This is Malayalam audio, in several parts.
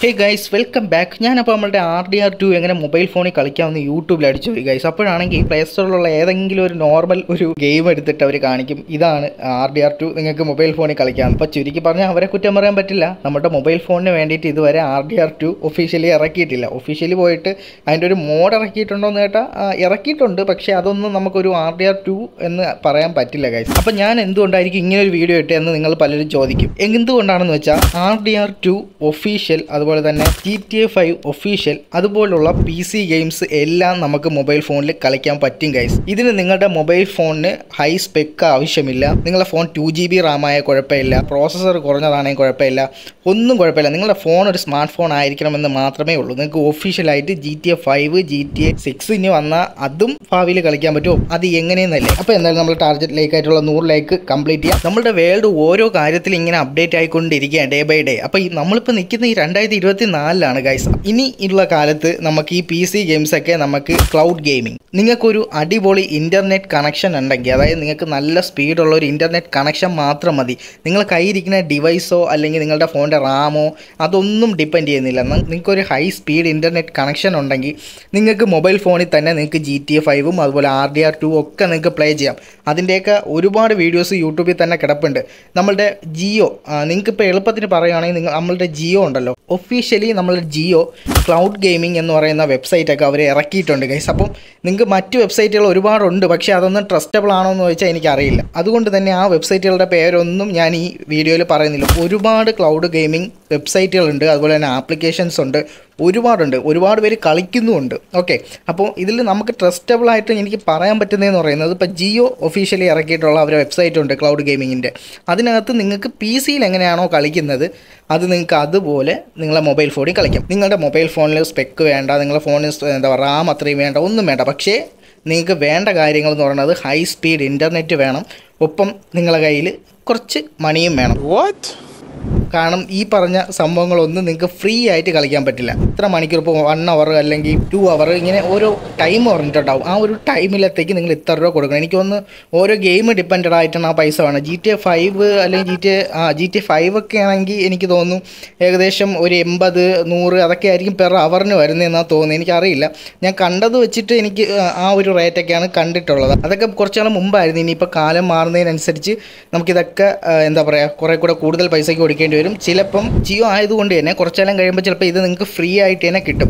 ഹേ ഗൈസ് വെൽക്കം ബാക്ക് ഞാനപ്പോൾ നമ്മളുടെ ആർ ഡി ആർ ടു എങ്ങനെ മൊബൈൽ ഫോണിൽ കളിക്കാമെന്ന് യൂട്യൂബിൽ അടിച്ചു പോയി ഗൈസ് അപ്പോഴാണെങ്കിൽ പ്ലേ സ്റ്റോറിലുള്ള ഏതെങ്കിലും ഒരു നോർമൽ ഒരു ഗെയിം എടുത്തിട്ട് അവർ കാണിക്കും ഇതാണ് ആർ ഡി ആർ ടു നിങ്ങൾക്ക് മൊബൈൽ ഫോണിൽ കളിക്കാം അപ്പോൾ ചുരുക്കി പറഞ്ഞാൽ അവരെ കുറ്റം പറയാൻ പറ്റില്ല നമ്മുടെ മൊബൈൽ ഫോണിന് വേണ്ടിയിട്ട് ഇതുവരെ R D R two officially ഇറക്കിയിട്ടില്ല ഒഫീഷ്യലി പോയിട്ട് അതിൻ്റെ ഒരു മോഡ് ഇറക്കിയിട്ടുണ്ടോ എന്ന് കേട്ടാൽ ആ, ഇറക്കിയിട്ടുണ്ട് പക്ഷേ അതൊന്നും നമുക്കൊരു ആർ ഡി ആർ ടു എന്ന് പറയാൻ പറ്റില്ല ഗൈസ് അപ്പോൾ ഞാൻ എന്തുകൊണ്ടായിരിക്കും ഇങ്ങനെ ഒരു വീഡിയോ ഇട്ടതെന്ന് നിങ്ങൾ പലരും ചോദിക്കും എന്തുകൊണ്ടാണെന്ന് വെച്ചാൽ R D R two official അതുപോലെ തന്നെ G T A five official അതുപോലുള്ള പി സി ഗെയിംസ് എല്ലാം നമുക്ക് മൊബൈൽ ഫോണിൽ കളിക്കാൻ പറ്റും ഗൈസ് ഇതിന് നിങ്ങളുടെ മൊബൈൽ ഫോണിന് ഹൈ സ്പെക്ക് ആവശ്യമില്ല നിങ്ങളുടെ phone two G B RAM ആയ കുഴപ്പമില്ല പ്രോസസ്സർ കുറഞ്ഞതാണെങ്കിൽ കുഴപ്പമില്ല ഒന്നും കുഴപ്പമില്ല നിങ്ങളുടെ ഫോൺ ഒരു സ്മാർട്ട് ഫോൺ ആയിരിക്കണമെന്ന് മാത്രമേ ഉള്ളൂ നിങ്ങൾക്ക് ഒഫീഷ്യലായിട്ട് G T A five G T A six ഇനി വന്നാൽ അതും ഭാവിയിൽ കളിക്കാൻ പറ്റുമോ അത് എങ്ങനെയെന്നല്ലേ അപ്പോൾ എന്തായാലും നമ്മൾ ടാർഗറ്റ് ലേക്ക് ആയിട്ടുള്ള നൂറ് ലേക്ക് കംപ്ലീറ്റ് ചെയ്യാം നമ്മുടെ വേൾഡ് ഓരോ കാര്യത്തിൽ ഇങ്ങനെ അപ്ഡേറ്റ് ആയിക്കൊണ്ടിരിക്കുകയാണ് ഡേ ബൈ ഡേ അപ്പോൾ ഈ നമ്മളിപ്പോൾ നിൽക്കുന്ന ഈ രണ്ടായിരത്തി ഇരുപത്തി നാലിലാണ് ഗൈസ് ഇനി ഉള്ള കാലത്ത് നമുക്ക് ഈ പി സി ഗെയിംസ് ഒക്കെ നമുക്ക് ക്ലൗഡ് ഗെയിമിംഗ് നിങ്ങൾക്കൊരു അടിപൊളി ഇൻ്റർനെറ്റ് കണക്ഷൻ ഉണ്ടെങ്കിൽ അതായത് നിങ്ങൾക്ക് നല്ല സ്പീഡുള്ള ഒരു ഇൻ്റർനെറ്റ് കണക്ഷൻ മാത്രം മതി നിങ്ങൾ കയ്യിരിക്കുന്ന ഡിവൈസോ അല്ലെങ്കിൽ നിങ്ങളുടെ ഫോണിൻ്റെ റാമോ അതൊന്നും ഡിപ്പെൻഡ് ചെയ്യുന്നില്ല ന- നിങ്ങൾക്കൊരു ഹൈ സ്പീഡ് ഇൻ്റർനെറ്റ് കണക്ഷൻ ഉണ്ടെങ്കിൽ നിങ്ങൾക്ക് മൊബൈൽ ഫോണിൽ തന്നെ നിങ്ങൾക്ക് ജി ടി എ ഫൈവും അതുപോലെ ആർ ഡി ആർ ടു ഒക്കെ നിങ്ങൾക്ക് പ്ലേ ചെയ്യാം അതിൻ്റെയൊക്കെ ഒരുപാട് വീഡിയോസ് യൂട്യൂബിൽ തന്നെ കിടപ്പുണ്ട് നമ്മളുടെ ജിയോ നിങ്ങൾക്ക് ഇപ്പോൾ എളുപ്പത്തിന് പറയുകയാണെങ്കിൽ നിങ്ങൾ നമ്മളുടെ ജിയോ ഉണ്ടല്ലോ ഒഫീഷ്യലി നമ്മളുടെ ജിയോ ക്ലൗഡ് ഗെയിമിംഗ് എന്ന് പറയുന്ന വെബ്സൈറ്റൊക്കെ അവർ ഇറക്കിയിട്ടുണ്ട് ഗൈസ് അപ്പം നിങ്ങൾക്ക് മറ്റ് വെബ്സൈറ്റുകൾ ഒരുപാടുണ്ട് പക്ഷേ അതൊന്നും ട്രസ്റ്റബിൾ ആണോ എന്ന് ചോദിച്ചാൽ എനിക്കറിയില്ല അതുകൊണ്ട് തന്നെ ആ വെബ്സൈറ്റുകളുടെ പേരൊന്നും ഞാൻ ഈ വീഡിയോയിൽ പറയുന്നില്ല ഒരുപാട് ക്ലൗഡ് ഗെയിമിംഗ് വെബ്സൈറ്റുകളുണ്ട് അതുപോലെ തന്നെ ആപ്ലിക്കേഷൻസ് ഉണ്ട് ഒരുപാടുണ്ട് ഒരുപാട് പേര് കളിക്കുന്നുമുണ്ട് ഓക്കെ അപ്പോൾ ഇതിൽ നമുക്ക് ട്രസ്റ്റബിൾ ആയിട്ട് എനിക്ക് പറയാൻ പറ്റുന്നതെന്ന് പറയുന്നത് ഇപ്പോൾ ജിയോ ഒഫീഷ്യലി ഇറക്കിയിട്ടുള്ള അവരുടെ വെബ്സൈറ്റ് ഉണ്ട് ക്ലൗഡ് ഗെയിമിങ്ങിൻ്റെ അതിനകത്ത് നിങ്ങൾക്ക് പി സിയിൽ എങ്ങനെയാണോ കളിക്കുന്നത് അത് നിങ്ങൾക്ക് അതുപോലെ നിങ്ങളെ മൊബൈൽ ഫോണിൽ കളിക്കാം നിങ്ങളുടെ മൊബൈൽ ഫോണിൽ സ്പെക്ക് വേണ്ട നിങ്ങളുടെ ഫോണിൽ എന്താ പറയുക റാം അത്രയും വേണ്ട ഒന്നും വേണ്ട പക്ഷേ നിങ്ങൾക്ക് വേണ്ട കാര്യങ്ങൾ എന്ന് പറയുന്നത് ഹൈ സ്പീഡ് ഇൻ്റർനെറ്റ് വേണം ഒപ്പം നിങ്ങളുടെ കയ്യിൽ കുറച്ച് മണിയും വേണം What? കാരണം ഈ പറഞ്ഞ സംഭവങ്ങളൊന്നും നിങ്ങൾക്ക് ഫ്രീ ആയിട്ട് കളിക്കാൻ പറ്റില്ല ഇത്ര മണിക്കൂർ ഇപ്പോൾ വൺ അവർ അല്ലെങ്കിൽ ടു അവർ ഇങ്ങനെ ഓരോ ടൈം പറഞ്ഞിട്ടുണ്ടാവും ആ ഒരു ടൈമിലത്തേക്ക് നിങ്ങൾ ഇത്ര രൂപ കൊടുക്കണം എനിക്ക് തോന്നുന്നു ഓരോ ഗെയിം ഡിപ്പെൻഡ് ആയിട്ടാണ് ആ പൈസ വേണം ജി ടി എ ഫൈവ് അല്ലെങ്കിൽ ജി ടി എ ആ ജി ടി എ ഫൈവ് ഒക്കെ ആണെങ്കിൽ എനിക്ക് തോന്നുന്നു ഏകദേശം ഒരു എൺപത് നൂറ് അതൊക്കെ ആയിരിക്കും പെർ അവറിന് വരുന്നതെന്നാണ് തോന്നുന്നത് എനിക്കറിയില്ല ഞാൻ കണ്ടത് വെച്ചിട്ട് എനിക്ക് ആ ഒരു റേറ്റൊക്കെയാണ് കണ്ടിട്ടുള്ളത് അതൊക്കെ കുറച്ച് നാൾ മുമ്പായിരുന്നു ഇനിയിപ്പോൾ കാലം മാറുന്നതിനനുസരിച്ച് നമുക്കിതൊക്കെ ആ, എന്താ പറയുക കുറേ കൂടെ കൂടുതൽ പൈസയ്ക്ക് കൊടുക്കേണ്ടി വരും ചിലപ്പം ജിയോ ആയതുകൊണ്ട് തന്നെ കുറച്ചെല്ലാം കഴിയുമ്പോൾ ചിലപ്പോൾ ഇത് നിങ്ങൾക്ക് ഫ്രീ ആയിട്ട് തന്നെ കിട്ടും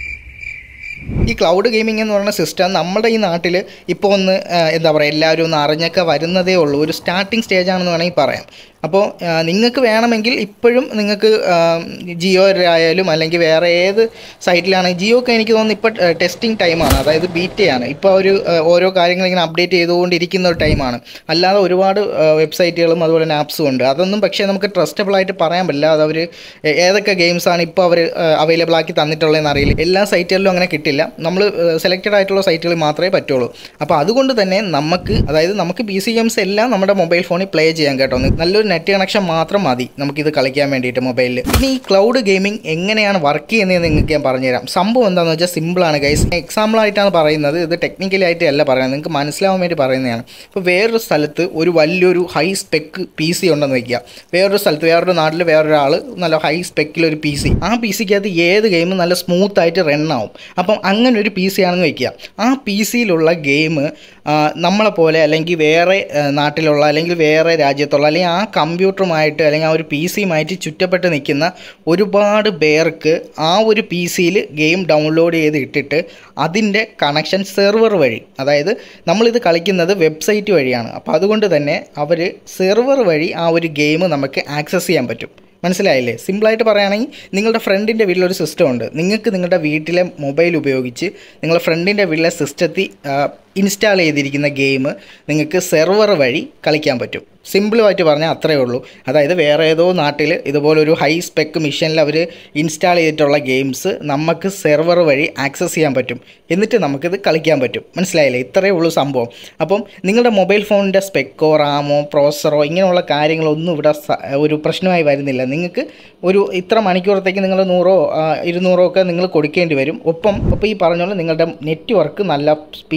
ഈ ക്ലൗഡ് ഗെയിമിംഗ് എന്ന് പറയുന്ന സിസ്റ്റം നമ്മുടെ ഈ നാട്ടിൽ ഇപ്പോൾ ഒന്ന് ആ, എന്താ പറയുക എല്ലാവരും ഒന്ന് അറിഞ്ഞൊക്കെ വരുന്നതേ ഉള്ളൂ ഒരു സ്റ്റാർട്ടിങ് സ്റ്റേജാണെന്ന് വേണമെങ്കിൽ പറയാം അപ്പോൾ ആ, നിങ്ങൾക്ക് വേണമെങ്കിൽ ഇപ്പോഴും നിങ്ങൾക്ക് ജിയോ ആയാലും അല്ലെങ്കിൽ വേറെ ഏത് സൈറ്റിലാണെങ്കിൽ ജിയോ ഒക്കെ എനിക്ക് തോന്നുന്നു ഇപ്പോൾ ടെസ്റ്റിംഗ് ടൈമാണ് അതായത് ബീറ്റയാണ് ഇപ്പോൾ ഒരു ആ, ഓരോ കാര്യങ്ങൾ ഇങ്ങനെ അപ്ഡേറ്റ് ചെയ്തുകൊണ്ടിരിക്കുന്ന ഒരു ടൈമാണ് അല്ലാതെ ഒരുപാട് വെബ്സൈറ്റുകളും അതുപോലെ തന്നെ ആപ്സും ഉണ്ട് അതൊന്നും പക്ഷേ നമുക്ക് ട്രസ്റ്റബിൾ ആയിട്ട് പറയാൻ പറ്റില്ല അത് അവർ ഏതൊക്കെ ഗെയിംസാണ് ഇപ്പോൾ അവർ അവൈലബിൾ ആക്കി തന്നിട്ടുള്ളതെന്ന് അറിയില്ല എല്ലാ സൈറ്റുകളിലും അങ്ങനെ കിട്ടില്ല നമ്മൾ സെലക്റ്റഡ് ആയിട്ടുള്ള സൈറ്റുകളിൽ മാത്രമേ പറ്റുള്ളൂ അപ്പോൾ അതുകൊണ്ട് തന്നെ നമുക്ക് അതായത് നമുക്ക് പി സി ഗെയിംസ് എല്ലാം നമ്മുടെ മൊബൈൽ ഫോണിൽ പ്ലേ ചെയ്യാൻ കേട്ടോ നല്ലൊരു നെറ്റ് കണക്ഷൻ മാത്രം മതി നമുക്കിത് കളിക്കാൻ വേണ്ടിയിട്ട് മൊബൈലിൽ പിന്നെ ഈ ക്ലൗഡ് ഗെയിമിംഗ് എങ്ങനെയാണ് വർക്ക് ചെയ്യുന്നതെന്ന് നിങ്ങൾക്ക് ഞാൻ പറഞ്ഞുതരാം സംഭവം എന്താണെന്ന് വെച്ചാൽ സിമ്പിളാണ് ഗൈസ് എക്സാമ്പിൾ ആയിട്ടാണ് പറയുന്നത് ഇത് ടെക്നിക്കലി ആയിട്ട് അല്ല പറയുന്നത് നിങ്ങൾക്ക് മനസ്സിലാവാൻ വേണ്ടി പറയുന്നതാണ് ഇപ്പോൾ വേറൊരു സ്ഥലത്ത് ഒരു വലിയൊരു ഹൈ സ്പെക്ക് പി സി ഉണ്ടെന്ന് വയ്ക്കുക വേറൊരു സ്ഥലത്ത് വേറൊരു നാട്ടിൽ വേറൊരാൾ നല്ല ഹൈ സ്പെക്കിൽ ഒരു പി സി ആ പി സിക്കകത്ത് ഏത് ഗെയിമും നല്ല സ്മൂത്ത് ആയിട്ട് റൺ ആവും അപ്പം അങ്ങനെ ഒരു പി സി ആണെന്ന് വയ്ക്കുക ആ പി സിയിലുള്ള ഗെയിം നമ്മളെ പോലെ അല്ലെങ്കിൽ വേറെ ആ, നാട്ടിലുള്ള അല്ലെങ്കിൽ വേറെ രാജ്യത്തുള്ള അല്ലെങ്കിൽ ആ കമ്പ്യൂട്ടറുമായിട്ട് അല്ലെങ്കിൽ ആ ഒരു പി സിയുമായിട്ട് ചുറ്റപ്പെട്ട് നിൽക്കുന്ന ഒരുപാട് പേർക്ക് ആ ഒരു പി സിയിൽ ഗെയിം ഡൗൺലോഡ് ചെയ്ത് ഇട്ടിട്ട് അതിൻ്റെ കണക്ഷൻ സെർവർ വഴി അതായത് നമ്മളിത് കളിക്കുന്നത് വെബ്സൈറ്റ് വഴിയാണ് അപ്പോൾ അതുകൊണ്ട് തന്നെ അവർ സെർവർ വഴി ആ ഒരു ഗെയിം നമുക്ക് ആക്സസ് ചെയ്യാൻ പറ്റും മനസ്സിലായില്ലേ സിമ്പിളായിട്ട് പറയുകയാണെങ്കിൽ നിങ്ങളുടെ ഫ്രണ്ടിൻ്റെ വീട്ടിലൊരു സിസ്റ്റം ഉണ്ട് നിങ്ങൾക്ക് നിങ്ങളുടെ വീട്ടിലെ മൊബൈൽ ഉപയോഗിച്ച് നിങ്ങളുടെ ഫ്രണ്ടിൻ്റെ വീട്ടിലെ സിസ്റ്റത്തിൽ ഇൻസ്റ്റാൾ ചെയ്തിരിക്കുന്ന ഗെയിം നിങ്ങൾക്ക് സെർവർ വഴി കളിക്കാൻ പറ്റും സിമ്പിളുമായിട്ട് പറഞ്ഞാൽ അത്രയേ ഉള്ളൂ അതായത് വേറെ ഏതോ നാട്ടിൽ ഇതുപോലൊരു ഹൈ സ്പെക്ക് മിഷനിൽ അവർ ഇൻസ്റ്റാൾ ചെയ്തിട്ടുള്ള ഗെയിംസ് നമുക്ക് സെർവർ വഴി ആക്സസ് ചെയ്യാൻ പറ്റും എന്നിട്ട് നമുക്കിത് കളിക്കാൻ പറ്റും മനസ്സിലായില്ലേ ഇത്രയേ ഉള്ളൂ സംഭവം അപ്പം നിങ്ങളുടെ മൊബൈൽ ഫോണിൻ്റെ സ്പെക്കോ റാമോ പ്രോസറോ ഇങ്ങനെയുള്ള കാര്യങ്ങളൊന്നും ഇവിടെ സ- ഒരു പ്രശ്നമായി വരുന്നില്ല നിങ്ങൾക്ക് ഒരു ഇത്ര മണിക്കൂറത്തേക്ക് നിങ്ങൾ നൂറോ ആ, ഇരുന്നൂറോ ഒക്കെ നിങ്ങൾ കൊടുക്കേണ്ടി വരും ഒപ്പം ഇപ്പോൾ ഈ പറഞ്ഞ പോലെ നിങ്ങളുടെ നെറ്റ്വർക്ക് നല്ല സ്പീഡപ്പ് ആയിട്ടുള്ള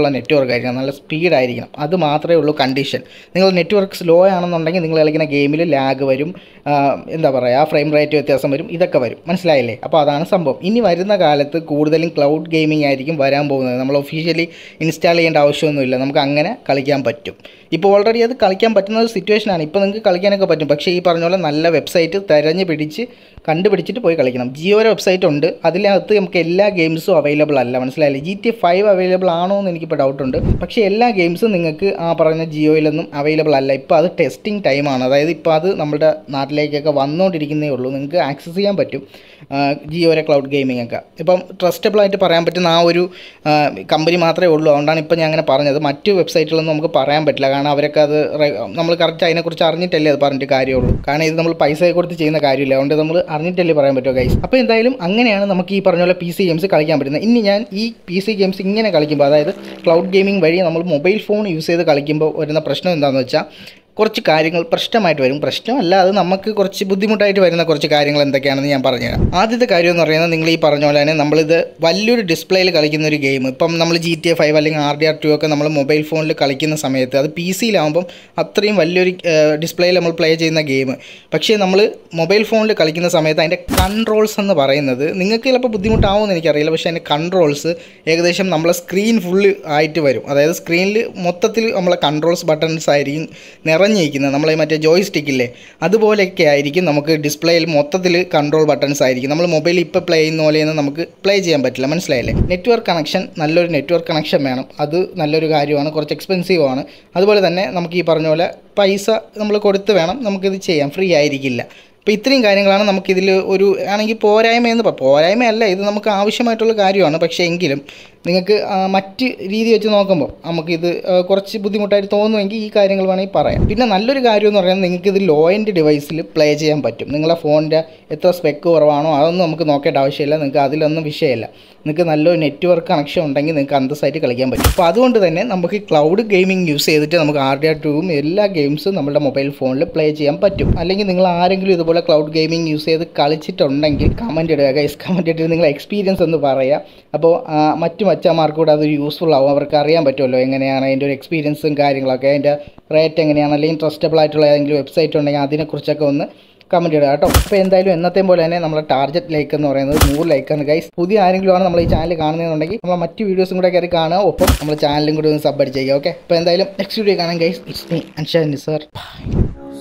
ആയിട്ടുള്ള നെറ്റ്വർക്ക് ആയിരിക്കണം നല്ല സ്പീഡ് ആയിരിക്കണം അത് മാത്രമേ ഉള്ളൂ കണ്ടീഷൻ നിങ്ങൾ നെറ്റ്വർക്ക് സ്ലോ ആണെന്നുണ്ടെങ്കിൽ നിങ്ങൾ കളിക്കുന്ന ഗെയിമിൽ ലാഗ് വരും ആ, എന്താ പറയുക ഫ്രെയിം റേറ്റ് വ്യത്യാസം വരും ഇതൊക്കെ വരും മനസ്സിലായില്ലേ അപ്പോൾ അതാണ് സംഭവം ഇനി വരുന്ന കാലത്ത് കൂടുതലും ക്ലൗഡ് ഗെയിമിംഗ് ആയിരിക്കും വരാൻ പോകുന്നത് നമ്മൾ ഒഫീഷ്യലി ഇൻസ്റ്റാൾ ചെയ്യേണ്ട ആവശ്യമൊന്നുമില്ല നമുക്ക് അങ്ങനെ കളിക്കാൻ പറ്റും ഇപ്പോൾ ഓൾറെഡി അത് കളിക്കാൻ പറ്റുന്ന ഒരു സിറ്റുവേഷനാണ് ഇപ്പോൾ നിങ്ങൾക്ക് കളിക്കാനൊക്കെ പറ്റും പക്ഷേ ഈ പറഞ്ഞ പോലെ നല്ല വെബ്സൈറ്റ് തിരഞ്ഞ് പിടിച്ച് കണ്ടുപിടിച്ചിട്ട് പോയി കളിക്കണം ജിയോയുടെ വെബ്സൈറ്റ് ഉണ്ട് അതിനകത്ത് നമുക്ക് എല്ലാ ഗെയിംസും അവൈലബിൾ അല്ല മനസ്സിലായില്ലേ ജി ടി ഫൈവ് അവൈലബിൾ ആണോ എന്ന് എനിക്കിപ്പോൾ ഡൗട്ടുണ്ട് പക്ഷേ എല്ലാ ഗെയിംസും നിങ്ങൾക്ക് ആ പറഞ്ഞ ജിയോയിലൊന്നും അവൈലബിൾ അല്ല ഇപ്പോൾ അത് ടെസ്റ്റിംഗ് ടൈമാണ് അതായത് ഇപ്പോൾ അത് നമ്മുടെ നാട്ടിലേക്കൊക്കെ വന്നുകൊണ്ടിരിക്കുന്നേ ഉള്ളൂ നിങ്ങൾക്ക് ആക്സസ് ചെയ്യാൻ പറ്റും ആ, ജിയോയുടെ ക്ലൗഡ് ഗെയിമിംഗ് ഒക്കെ ഇപ്പം ട്രസ്റ്റബിൾ ആയിട്ട് പറയാൻ പറ്റുന്ന ആ ഒരു കമ്പനി മാത്രമേ ഉള്ളൂ അതുകൊണ്ടാണ് ഇപ്പം ഞാൻ അങ്ങനെ പറഞ്ഞത് മറ്റ് വെബ്സൈറ്റുകളൊന്നും നമുക്ക് പറയാൻ പറ്റില്ല കാരണം അവരൊക്കെ അത് റെ- നമ്മൾ കറക്റ്റ് അതിനെക്കുറിച്ച് അറിഞ്ഞിട്ടല്ലേ അത് പറഞ്ഞിട്ട് കാര്യമുള്ളൂ കാരണം ഇത് നമ്മൾ പൈസ കൊടുത്ത് ചെയ്യുന്ന കാര്യമില്ല അതുകൊണ്ട് നമ്മൾ അറിഞ്ഞിട്ടല്ലേ പറയാൻ പറ്റുമോ ഗൈസ് അപ്പോൾ എന്തായാലും അങ്ങനെയാണ് നമുക്ക് ഈ പറഞ്ഞ പോലെ പി സി ഗെയിംസ് കളിക്കാൻ പറ്റുന്നത് ഇനി ഞാൻ ഈ പി സി ഗെയിംസ് ഇങ്ങനെ കളിക്കുമ്പോൾ അതായത് ക്ലൗഡ് ഗെയിമിംഗ് വഴി നമ്മൾ മൊബൈൽ ഫോൺ യൂസ് ചെയ്ത് കളിക്കുമ്പോൾ വരുന്ന പ്രശ്നം എന്താണെന്ന് വെച്ചാൽ കുറച്ച് കാര്യങ്ങൾ പ്രശ്നമായിട്ട് വരും പ്രശ്നമല്ല അത് നമുക്ക് കുറച്ച് ബുദ്ധിമുട്ടായിട്ട് വരുന്ന കുറച്ച് കാര്യങ്ങൾ എന്തൊക്കെയാണെന്ന് ഞാൻ പറഞ്ഞുതരാം ആദ്യത്തെ കാര്യം എന്ന് പറയുന്നത് നിങ്ങൾ ഈ പറഞ്ഞ പോലെ തന്നെ നമ്മളിത് വലിയൊരു ഡിസ്പ്ലേയിൽ കളിക്കുന്ന ഒരു ഗെയിം ഇപ്പം നമ്മൾ ജി ടി എ ഫൈവ് അല്ലെങ്കിൽ ആർ ഡി ആർ ടു ഒക്കെ നമ്മൾ മൊബൈൽ ഫോണിൽ കളിക്കുന്ന സമയത്ത് അത് പി സിയിലാകുമ്പം അത്രയും വലിയൊരു ഡിസ്പ്ലേയിൽ നമ്മൾ പ്ലേ ചെയ്യുന്ന ഗെയിം പക്ഷേ നമ്മൾ മൊബൈൽ ഫോണിൽ കളിക്കുന്ന സമയത്ത് അതിൻ്റെ കൺട്രോൾസ് എന്ന് പറയുന്നത് നിങ്ങൾക്ക് ചിലപ്പോൾ ബുദ്ധിമുട്ടാവുമെന്ന് എനിക്കറിയില്ല പക്ഷേ അതിൻ്റെ കൺട്രോൾസ് ഏകദേശം നമ്മളെ സ്ക്രീൻ ഫുള്ള് ആയിട്ട് വരും അതായത് സ്ക്രീനിൽ മൊത്തത്തിൽ നമ്മളെ കൺട്രോൾസ് ബട്ടൺസ് ആയിരിക്കും നിറഞ്ഞിരിക്കുന്നത് നമ്മളെ മറ്റേ ജോയ് സ്റ്റിക്കില്ലേ അതുപോലെയൊക്കെ ആയിരിക്കും നമുക്ക് ഡിസ്പ്ലേയിൽ മൊത്തത്തിൽ കൺട്രോൾ ബട്ടൺസ് ആയിരിക്കും നമ്മൾ മൊബൈൽ ഇപ്പോൾ പ്ലേ ചെയ്യുന്ന പോലെയൊന്നും നമുക്ക് പ്ലേ ചെയ്യാൻ പറ്റില്ല മനസ്സിലായില്ലേ നെറ്റ്വർക്ക് കണക്ഷൻ നല്ലൊരു നെറ്റ്വർക്ക് കണക്ഷൻ വേണം അത് നല്ലൊരു കാര്യമാണ് കുറച്ച് എക്സ്പെൻസീവ് ആണ് അതുപോലെ തന്നെ നമുക്ക് ഈ പറഞ്ഞ പോലെ പൈസ നമ്മൾ കൊടുത്ത് വേണം നമുക്കിത് ചെയ്യാം ഫ്രീ ആയിരിക്കില്ല അപ്പോൾ ഇത്രയും കാര്യങ്ങളാണ് നമുക്കിതിൽ ഒരു ആണെങ്കിൽ പോരായ്മ എന്ന് പറ പോരായ്മയല്ല ഇത് നമുക്ക് ആവശ്യമായിട്ടുള്ള കാര്യമാണ് പക്ഷേ എങ്കിലും നിങ്ങൾക്ക് ആ, മറ്റ് രീതി വെച്ച് നോക്കുമ്പോൾ നമുക്കിത് ആ, കുറച്ച് ബുദ്ധിമുട്ടായിട്ട് തോന്നുമെങ്കിൽ ഈ കാര്യങ്ങൾ വേണമെങ്കിൽ പറയാം പിന്നെ നല്ലൊരു കാര്യം എന്ന് പറയുന്നത് നിങ്ങൾക്ക് ഇത് ലോ എൻഡ് ഡിവൈസിൽ പ്ലേ ചെയ്യാൻ പറ്റും നിങ്ങളെ ഫോണിൻ്റെ എത്ര സ്പെക്ക് കുറവാണോ അതൊന്നും നമുക്ക് നോക്കേണ്ട ആവശ്യമില്ല നിങ്ങൾക്ക് അതിലൊന്നും വിഷയമില്ല നിങ്ങൾക്ക് നല്ലൊരു നെറ്റ്വർക്ക് കണക്ഷൻ ഉണ്ടെങ്കിൽ നിങ്ങൾക്ക് അന്തസ്സായിട്ട് കളിക്കാൻ പറ്റും അപ്പോൾ അതുകൊണ്ട് തന്നെ നമുക്ക് ക്ലൗഡ് ഗെയിമിംഗ് യൂസ് ചെയ്തിട്ട് നമുക്ക് ആർ ഡി ആർ ടുവും എല്ലാ ഗെയിംസും നമ്മുടെ മൊബൈൽ ഫോണിൽ പ്ലേ ചെയ്യാൻ പറ്റും അല്ലെങ്കിൽ നിങ്ങൾ ആരെങ്കിലും ഇതുപോലെ ക്ലൗഡ് ഗെയിമിംഗ് യൂസ് ചെയ്ത് കളിച്ചിട്ടുണ്ടെങ്കിൽ കമൻറ്റ് ഇടുക ഗൈസ് കമൻറ്റ് ഇട്ടിട്ട് നിങ്ങളെ എക്സ്പീരിയൻസ് ഒന്ന് പറയുക അപ്പോൾ ആ, മറ്റു മച്ചന്മാർക്ക് കൂടെ അത് യൂസ്ഫുൾ ആവും അവർക്ക് അറിയാൻ പറ്റുമല്ലോ എങ്ങനെയാണ് അതിൻ്റെ ഒരു എക്സ്പീരിയൻസും കാര്യങ്ങളൊക്കെ അതിൻ്റെ റേറ്റ് എങ്ങനെയാണ് അല്ലെങ്കിൽ ട്രസ്റ്റബിൾ ആയിട്ടുള്ള ഏതെങ്കിലും വെബ്സൈറ്റ് ഉണ്ടെങ്കിൽ അതിനെക്കുറിച്ചൊക്കെ ഒന്ന് കമൻറ്റ് ഇടുക കേട്ടോ അപ്പോൾ എന്തായാലും എന്നത്തെയും പോലെ തന്നെ നമ്മുടെ ടാർഗറ്റ് ലൈക്ക് എന്ന് പറയുന്നത് നൂറ് ലൈക്കാണ് ഗൈസ് പുതിയ ആരെങ്കിലും ആണ് നമ്മൾ ഈ ചാനൽ കാണുന്നതെന്നുണ്ടെങ്കിൽ നമ്മൾ മറ്റ് വീഡിയോസും കൂടെ കയറി കാണുക ഒപ്പം നമ്മൾ ചാനലും കൂടി ഒന്ന് സബ് അടിച്ചേക്കുക ഓക്കെ അപ്പോൾ എന്തായാലും നെക്സ്റ്റ് വീഡിയോ കാണാം guys it's me Ansha Nisar by